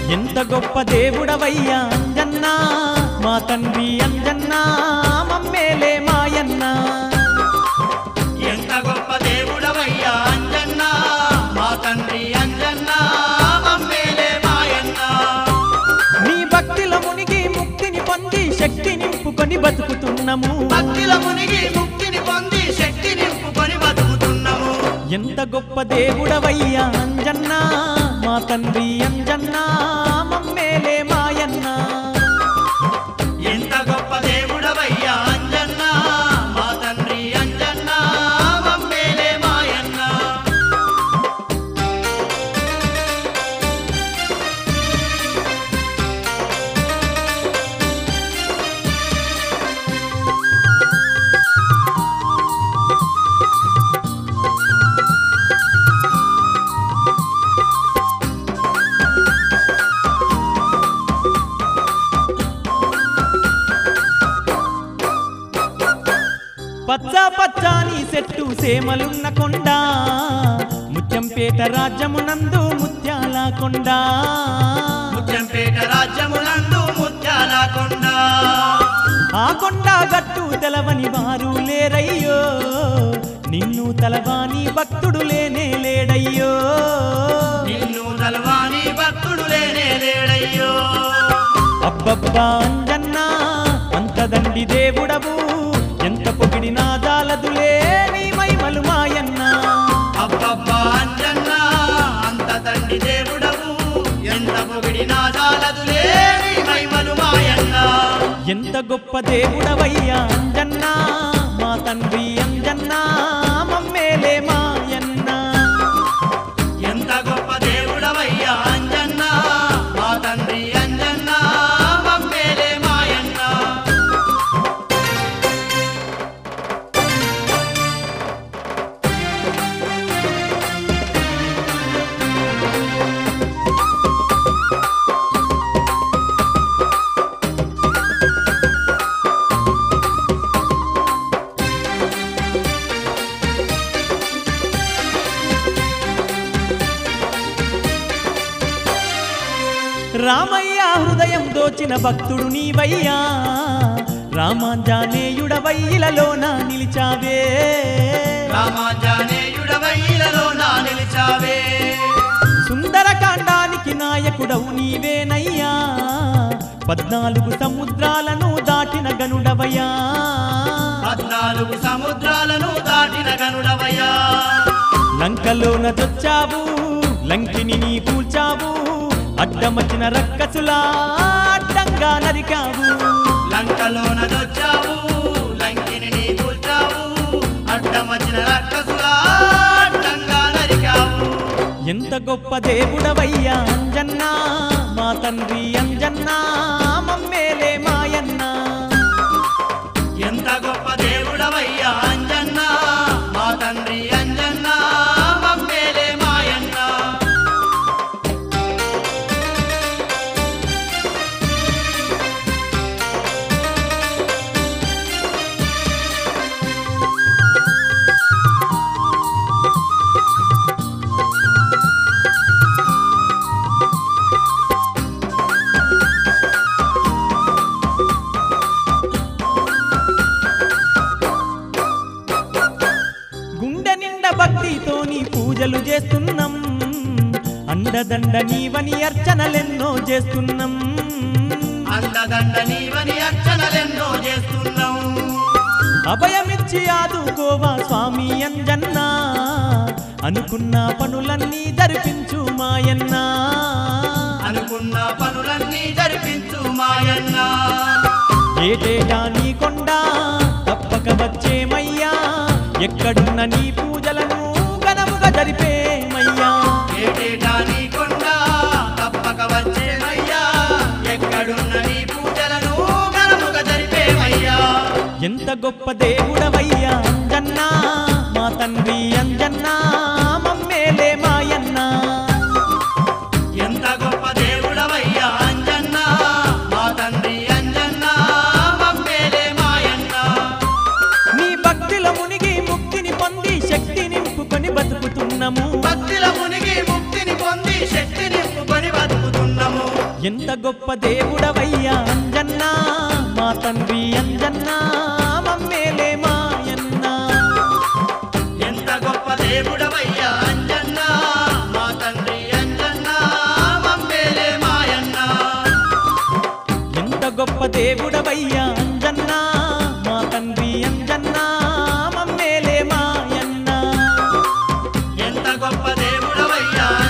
ఎంత గొప్ప దేవుడవయ్యా అంజన్నా మా తండ్రి అంజన్నా మమ్మేలే మాయన్న ఎంత గొప్ప దేవుడవయ్యా అంజన్న మా తండ్రి అంజన్న మమ్మేలే మాయన్న నీ భక్తిలో మునిగి ముక్తిని పొంది శక్తి నింపుకొని బతుకుతున్నాము భక్తిల మునిగి ముక్తిని పొంది శక్తి నింపుకొని బతుకుతున్నాము ఎంత గొప్ప దేవుడవయ్యా అంజన్నా మా తండ్రి అంజన్నా మమ్మేలే మాయన్న ఎంత గొప్ప దేవుడవయ్యా అంజన్న మా తండ్రి అంజన్న మమ్మేలే మాయన్న పచ్చ పచ్చాని చెట్టు సేమలున్న కొండ ముత్యంపేట రాజ్యమునందు ముత్యాల కొండ ముత్యంపేట రాజ్యమునందు ముత్యాల కొండ ఆ కొండ గట్టు తెలవని వారు లేరయ్యో నిన్ను తలవాని భక్తుడు లేనే లేడయ్యో నిన్ను తలవాని భక్తుడు లేనే లేడయ్యో అబ్బబ్బా అంజన్నా అంతదండి దేవుడవు ఎంత పొగిడినా జాలదులే నీ మైమలు మాయన్న అబ్బబ్బా అంజన్న అంత తండ్రి దేవుడవు ఎంత పొగిడినా చాలదులే నీ మహిమలు మాయన్న ఎంత గొప్ప దేవుడవయ్యా అంజన్నా మా తండ్రి అంజన్నా మమ్మేలే మాయన్న ఎంత గొప్ప దేవుడవయ్యా అంజన్న మా తండ్రి అంజన్న మమ్మేలే మాయన్న రామయ్య హృదయం దోచిన భక్తుడు నీవయ్యా రామాంజనేయుడవయ్యిలలోన నిలిచావే రామాంజనేయుడవైలలో నా నిలిచావే సుందరకాండానికి నాయకుడవు నీవేనయ్యా పద్నాలుగు సముద్రాలను దాటిన గనుడవయ్యా పద్నాలుగు సముద్రాలను దాటిన గనుడవయ్యా లంకలోన దొచ్చావు లంకిని నీ కూల్చావు అడ్డమచ్చిన రక్కసులా అడ్డంగా నరికావు లంకలోన దొచ్చావు లంకిని నీ కూల్చావు అడ్డమచ్చిన రక్కసులా అడ్డంగా నరికావు ఎంత గొప్ప దేవుడవయ్యా అంజన్నా మా తండ్రి అంజన్నా మమ్మేలే మాయన్న ఎంత గొప్ప దేవుడవయ్యా అంజన్న మా తండ్రి అంజన్న మమ్మేలే మాయన్న గుండె నిండా భక్తితో నీ పూజలు చేస్తున్నాం అండదండ నీవని అర్చనలెన్నో చేస్తున్నాం అండదండ నీవని అర్చనలెన్నో చేస్తున్నావు అభయమిచ్చి ఆదుకోవా స్వామి అంజన్నా అనుకున్న పనులన్నీ జరిపించు మాయన్నా అనుకున్న పనులన్నీ జరిపించు మాయన్న ఏటేటా నీ కొండ తప్పక వచ్చేమయ్యా ఎక్కడున్న నీ పూజలను ఘనముగా జరిపేమయ్యా ఏటేటా నీ కొండ తప్పక వచ్చేమయ్యా ఎక్కడున్న నీ పూజలను ఘనముగా జరిపేమయ్యా ఎంత గొప్ప దేవుడవయ్యా అంజన్నా మా తండ్రి అంజన్నా మమ్మేలే మాయన్న ఎంత గొప్ప దేవుడవయ్యా అంజన్న మా తండ్రి అంజన్న మమ్మేలే మాయన్న నీ భక్తిలో మునిగి ముక్తిని పొంది శక్తి నింపుకొని బతుకుతున్నాము భక్తిల మునిగి ముక్తిని పొంది శక్తి నింపుకొని బతుకుతున్నాము ఎంత గొప్ప దేవుడవయ్యా అంజన్న మా తండ్రి అంజన్న మమ్మేలే మాయన్న ఎంత గొప్ప దేవుడవయ్యా అంజన్న మా తండ్రి అంజన్న మమ్మేలే మాయన్న ఎంత గొప్ప దేవుడవయ్యా అంజన్న మా తండ్రి అంజన్న మమ్మేలే మాయన్న ఎంత గొప్ప దేవుడవయ్యా